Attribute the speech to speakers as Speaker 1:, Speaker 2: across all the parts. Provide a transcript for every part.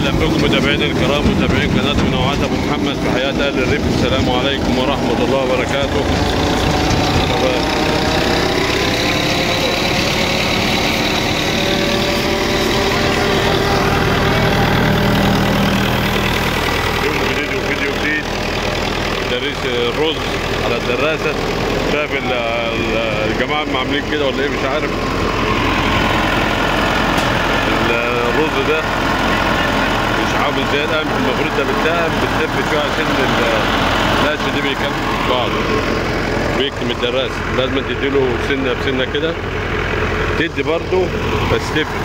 Speaker 1: اهلا بكم متابعينا الكرام متابعين قناه منوعات ابو محمد في حياه اهل الريف السلام عليكم ورحمه الله وبركاته يوم جديد وفيديو جديد تدريس الرز على الدراسه شايف ال- ال- الجماعه اللي عاملين كده ولا ايه مش عارف الرز ده مش عامل زي القمح المفروض ده بالدهب بتلف شويه عشان ال- القش دي بيكمل بعض بيكتم الدراسه لازم تديله سنه بسنه كده تدي برضه بس تفرق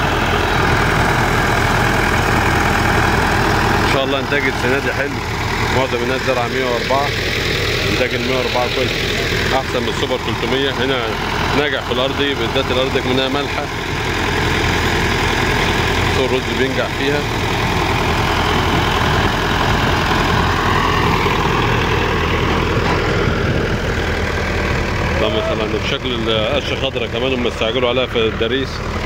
Speaker 1: ان شاء الله انتاج السنه دي حلو معظم الناس زرع 104 انتاج ال 104 كويس احسن من السوبر 300 هنا ناجح في الارض دي بالذات الارض دي منها مالحه سوق الرز بينجح فيها ده مثلا بشكل القش خضرا كمان هم استعجلوا عليها في الدريس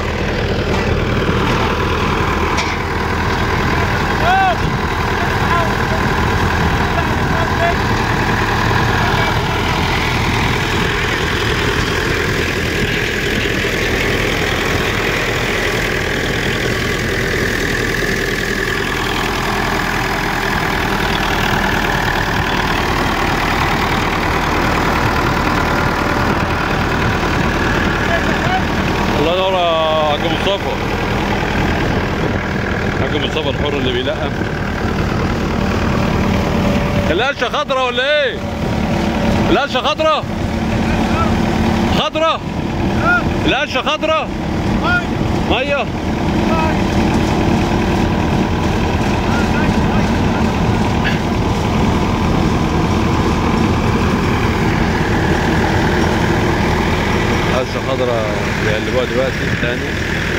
Speaker 1: الله ينور يا حاج مصطفى حاج مصطفى الحر اللي بيلقم القشه خضرا ولا ايه؟ القشه خضرا خضرا القشه خضرا ميه قشه خضرا بيقلبوها دلوقتي تاني